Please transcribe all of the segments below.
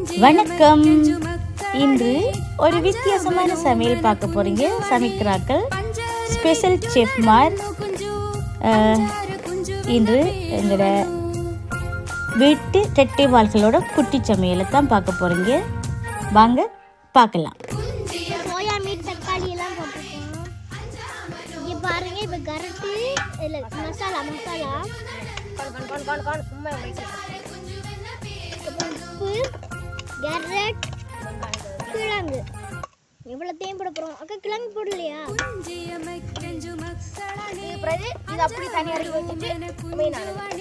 வணக்கம் இன்று ஒரு வித்தியாசமான சமையல் பார்க்க போறீங்க சமைக்கிறாக்கள் ஸ்பெஷல் செஃப்மார் அஹ், இன்று எங்களோட வீட்டு ரெட்டை வாள்களோட குட்டி சமையலை தான் பார்க்க போறீங்க வாங்க பார்க்கலாம் சோயா மீட் தக்காளி எல்லாம் போட்டிருக்கோம் இங்க பாருங்க இப்ப கரட்டு இல்ல மசாலா மசாலா அப்புறம் உப்பு கேரட் கிழங்கு எவ்வளோத்தையும் போட போறோம் அக்கா கிழங்கு போடலையா பிறகு இது அப்படி தனியாக இறக்கி வச்சுட்டு மீன்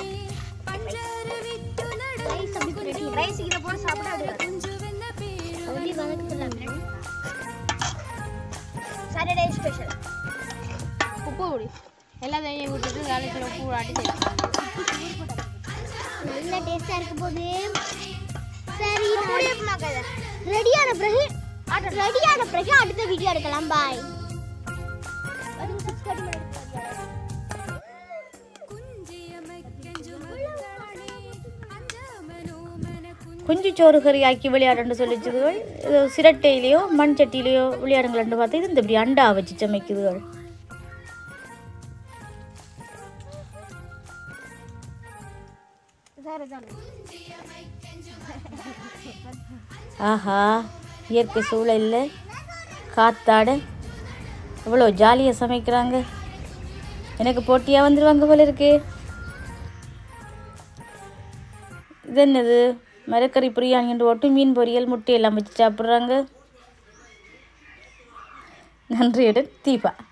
ரைஸ் அப்படி பிரட்டி ரைஸ் இதை போட்டு சாப்பிட அது அப்படி வதக்கலாம் சாட்டர்டே ஸ்பெஷல் உப்பு பொடி எல்லாத்தையும் விட்டுட்டு வேலைக்கு உப்பு ஆட்டி நல்ல டேஸ்டா இருக்க போகுது சரி ரெடியான பிறகு ரெடியான பிறகு அடுத்த வீடியோ எடுக்கலாம் பாய் குஞ்சு சோறு கறி ஆக்கி விளையாடுன்னு சொல்லிச்சுதுகள் இது சிரட்டையிலையோ மண் சட்டியிலையோ விளையாடுங்களேன்னு பார்த்து இது இந்த இப்படி அண்டா வச்சு சமைக்குதுகள் ஆஹா இயற்கை சூழலில் காத்தாட இவ்வளோ ஜாலியாக சமைக்கிறாங்க எனக்கு போட்டியாக வந்துடுவாங்க போல இருக்கு இது என்னது மரக்கறி பிரியாணின்னு போட்டு மீன் பொரியல் முட்டையெல்லாம் வச்சு சாப்பிட்றாங்க நன்றியுடன் தீபா